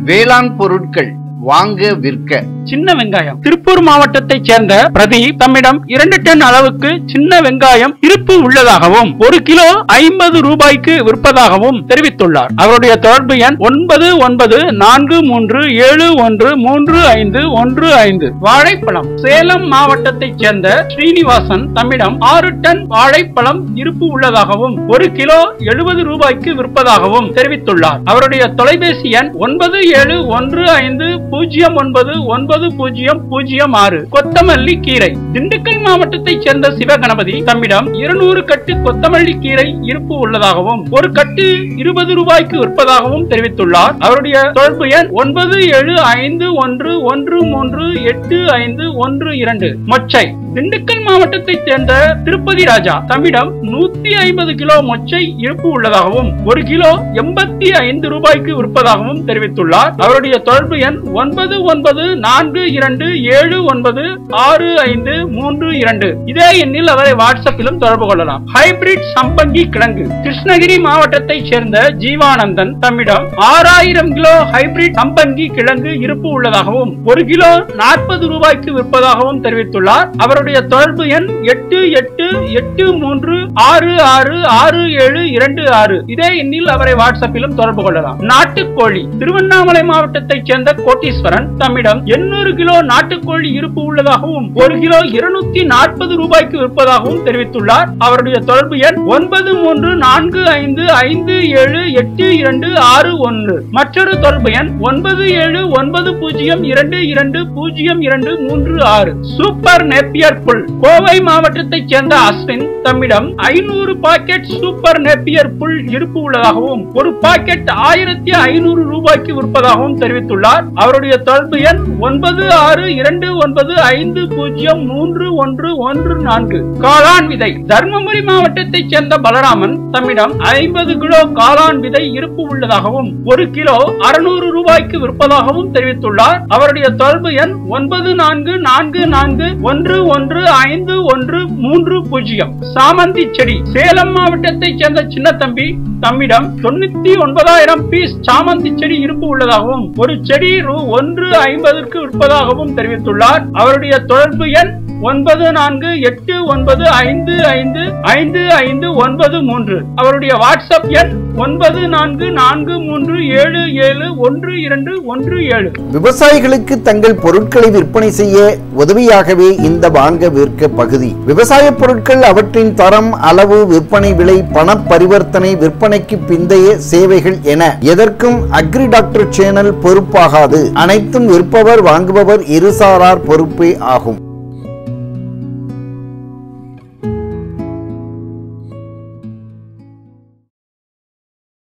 வேளாண் பொருட்கள் வாங்க விற்க சின்ன வெங்காயம் திருப்பூர் மாவட்டத்தைச் சேர்ந்த பிரதீப் தம்மிடம் இரண்டு டன் அளவுக்கு சின்ன வெங்காயம் இருப்பு உள்ளதாகவும் ஒரு கிலோ ஐம்பது ரூபாய்க்கு விற்பதாகவும் தெரிவித்துள்ளார் அவருடைய தொடர்பு எண் ஒன்பது ஒன்பது நான்கு மூன்று ஏழு ஒன்று மூன்று ஐந்து ஒன்று ஐந்து வாழைப்பழம் சேலம் மாவட்டத்தைச் சேர்ந்த ஸ்ரீனிவாசன் தம்மிடம் ஆறு டன் வாழைப்பழம் இருப்பு உள்ளதாகவும் ஒரு கிலோ எழுபது ரூபாய்க்கு விற்பதாகவும் தெரிவித்துள்ளார் அவருடைய தொலைபேசி எண் ஒன்பது ஏழு ஒன்று ஐந்து பூஜ்ஜியம் ஒன்பது ஒன்பது பூஜ்ஜியம் பூஜ்ஜியம் ஆறு கொத்தமல்லி கீரை திண்டுக்கல் மாவட்டத்தைச் சேர்ந்த சிவகணபதி தம்மிடம் இருநூறு கட்டு கொத்தமல்லி கீரை இருப்பு உள்ளதாகவும் ஒரு கட்டு இருபது ரூபாய்க்கு விற்பதாகவும் தெரிவித்துள்ளார் அவருடைய தொடர்பு எண் ஒன்பது ஏழு ஐந்து ஒன்று ஒன்று மூன்று எட்டு ஐந்து ஒன்று இரண்டு மொச்சை திண்டுக்கல் மாவட்டத்தைச் சேர்ந்த திருப்பதி ராஜா தம்மிடம் நூத்தி ஐம்பது கிலோ மொச்சை இருப்பு உள்ளதாகவும் ஒரு கிலோ எண்பத்தி ஐந்து ரூபாய்க்கு விற்பதாகவும் தெரிவித்துள்ளார் அவருடைய தொடர்பு எண் ஒன்பது ஒன்பது நான்கு இரண்டு ஏழு ஒன்பது ஆறு ஐந்து மூன்று இரண்டு இதே எண்ணில் அவரை வாட்ஸ்அப்பிலும் தொடர்பு கொள்ளலாம் ஹைபிரிட் சம்பங்கி கிழங்கு கிருஷ்ணகிரி மாவட்டத்தைச் சேர்ந்த ஜீவானந்தன் தம்மிடம் ஆறாயிரம் கிலோ ஹைபிரிட் சம்பங்கி கிழங்கு இருப்பு உள்ளதாகவும் ஒரு கிலோ நாற்பது ரூபாய்க்கு விற்பதாகவும் தெரிவித்துள்ளார் அவருடைய தொடர்பு எண் எட்டு எட்டு எட்டு மூன்று ஆறு ஆறு ஆறு ஏழு இரண்டு ஆறு இதே எண்ணில் அவரை வாட்ஸ்அப்பிலும் தொடர்பு கொள்ளலாம் நாட்டுக்கோழி திருவண்ணாமலை மாவட்டத்தைச் சேர்ந்த கோட்டீஸ்வரன் தம்மிடம் எண்ணூறு கிலோ நாட்டுக்கோழி இருப்பு உள்ளதாகவும் ஒரு கிலோ இருநூத்தி நாற்பது ரூபாய்க்கு விற்பதாகவும் தெரிவித்துள்ளார் அவருடைய தொடர்பு எண் ஒன்பது மூன்று நான்கு ஐந்து ஐந்து ஏழு எட்டு இரண்டு ஆறு ஒன்று மற்றொரு தொடர்பு எண் ஒன்பது ஏழு ஒன்பது பூஜ்ஜியம் இரண்டு இரண்டு பூஜ்ஜியம் இரண்டு மூன்று ஆறு சூப்பர் நேப்பியர் புல் கோவை மாவட்டத்தைச் சேர்ந்த அஸ்வின் தம்மிடம் ஐநூறு பாக்கெட் சூப்பர் நேப்பியர் புல் இருப்பு உள்ளதாகவும் ஒரு பாக்கெட் ஆயிரத்தி ஐநூறு ரூபாய்க்கு விற்பதாகவும் தெரிவித்துள்ளார் அவருடைய தொடர்பு எண் ஒன்பது ஆறு இரண்டு ஒன்பது ஐந்து பூஜ்ஜியம் மூன்று ஒன்று ஒன்று நான்கு காளான் விதை தர்மபுரி மாவட்டத்தைச் சேர்ந்த பலராமன் தம்மிடம் ஐம்பது கிலோ காளான் விதை இருப்பு உள்ளதாகவும் ஒரு கிலோ அறுநூறு ரூபாய்க்கு விற்பதாகவும் தெரிவித்துள்ளார் அவருடைய தொடர்பு எண் ஒன்பது நான்கு நான்கு நான்கு ஒன்று ஒன்று ஐந்து ஒன்று மூன்று பூஜ்ஜியம் சாமந்தி செடி சேலம் மாவட்டத்தைச் சேர்ந்த சின்னத்தம்பி தம்மிடம் தொண்ணூத்தி ஒன்பதாயிரம் பீஸ் சாமந்தி செடி இருப்பு உள்ளதாகவும் ஒரு செடி ரூ ஒன்று ஐம்பதற்கு விற்பதாகவும் தெரிவித்துள்ளார் அவருடைய தொடர்பு எண் ஒன்பது நான்கு எட்டு ஒன்பது ஐந்து ஐந்து ஐந்து ஐந்து ஒன்பது மூன்று அவருடைய வாட்ஸ்அப் எண் ஒன்பது நான்கு நான்கு மூன்று ஏழு ஏழு ஒன்று இரண்டு ஒன்று ஏழு விவசாயிகளுக்கு தங்கள் பொருட்களை விற்பனை செய்ய உதவியாகவே இந்த வாங்க விற்க பகுதி விவசாய பொருட்கள் அவற்றின் தரம் அளவு விற்பனை விலை பண பரிவர்த்தனை விற்பனைக்கு பிந்தைய சேவைகள் என எதற்கும் அக்ரி டாக்டர் சேனல் பொறுப்பாகாது அனைத்தும் விற்பவர் வாங்குபவர் இருசாரார் பொறுப்பே ஆகும்